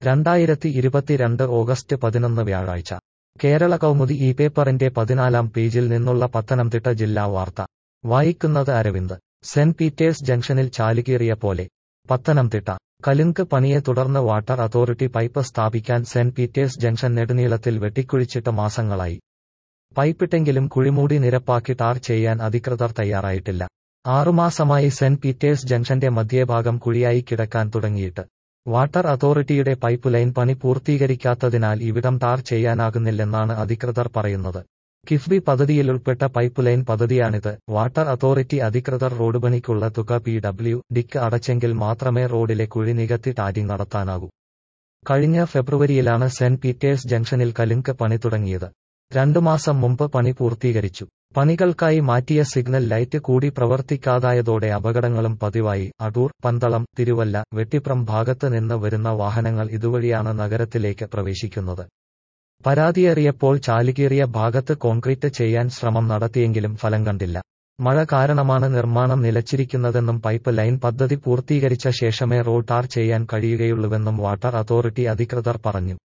രണ്ടായിരത്തി ഇരുപത്തിരണ്ട് ഓഗസ്റ്റ് പതിനൊന്ന് വ്യാഴാഴ്ച കേരള കൗമുദി ഈ പേപ്പറിന്റെ പതിനാലാം പേജിൽ നിന്നുള്ള പത്തനംതിട്ട ജില്ലാ വാർത്ത വായിക്കുന്നത് അരവിന്ദ് സെന്റ് പീറ്റേഴ്സ് ജംഗ്ഷനിൽ ചാലുകീറിയ പോലെ പത്തനംതിട്ട കലുങ്ക് പണിയെ തുടർന്ന് വാട്ടർ അതോറിറ്റി പൈപ്പ് സ്ഥാപിക്കാൻ സെന്റ് പീറ്റേഴ്സ് ജംഗ്ഷൻ നെടുനീളത്തിൽ വെട്ടിക്കുഴിച്ചിട്ട് മാസങ്ങളായി പൈപ്പിട്ടെങ്കിലും കുഴിമൂടി നിരപ്പാക്കി ടാർ ചെയ്യാൻ അധികൃതർ തയ്യാറായിട്ടില്ല ആറുമാസമായി സെന്റ് പീറ്റേഴ്സ് ജംഗ്ഷന്റെ മധ്യഭാഗം കുഴിയായി കിടക്കാൻ തുടങ്ങിയിട്ട് വാട്ടർ അതോറിറ്റിയുടെ പൈപ്പ് ലൈൻ പണി പൂർത്തീകരിക്കാത്തതിനാൽ ഇവിടം ടാർ ചെയ്യാനാകുന്നില്ലെന്നാണ് അധികൃതർ പറയുന്നത് കിഫ്ബി പദ്ധതിയിൽ ഉൾപ്പെട്ട പൈപ്പ് ലൈൻ പദ്ധതിയാണിത് വാട്ടർ അതോറിറ്റി അധികൃതർ റോഡ് പണിക്കുള്ള തുക പി ഡബ്ല്യു ഡിക്ക് അടച്ചെങ്കിൽ മാത്രമേ റോഡിലെ കുഴി നികത്തി ടാരിംഗ് നടത്താനാകൂ കഴിഞ്ഞ ഫെബ്രുവരിയിലാണ് സെന്റ് പീറ്റേഴ്സ് ജംഗ്ഷനിൽ കലുങ്ക് പണി തുടങ്ങിയത് രണ്ടു മാസം മുമ്പ് പണി പൂർത്തീകരിച്ചു പണികൾക്കായി മാറ്റിയ സിഗ്നൽ ലൈറ്റ് കൂടി പ്രവർത്തിക്കാതായതോടെ അപകടങ്ങളും പതിവായി അടൂർ പന്തളം തിരുവല്ല വെട്ടിപ്രം ഭാഗത്ത് നിന്ന് വരുന്ന വാഹനങ്ങൾ ഇതുവഴിയാണ് നഗരത്തിലേക്ക് പ്രവേശിക്കുന്നത് പരാതിയേറിയപ്പോൾ ചാലുകീറിയ ഭാഗത്ത് കോൺക്രീറ്റ് ചെയ്യാൻ ശ്രമം നടത്തിയെങ്കിലും ഫലം കണ്ടില്ല മഴ കാരണമാണ് നിർമ്മാണം നിലച്ചിരിക്കുന്നതെന്നും പൈപ്പ് ലൈൻ പദ്ധതി പൂർത്തീകരിച്ച ശേഷമേ റോഡ് ടാർ ചെയ്യാൻ കഴിയുകയുള്ളൂവെന്നും വാട്ടർ അതോറിറ്റി അധികൃതർ പറഞ്ഞു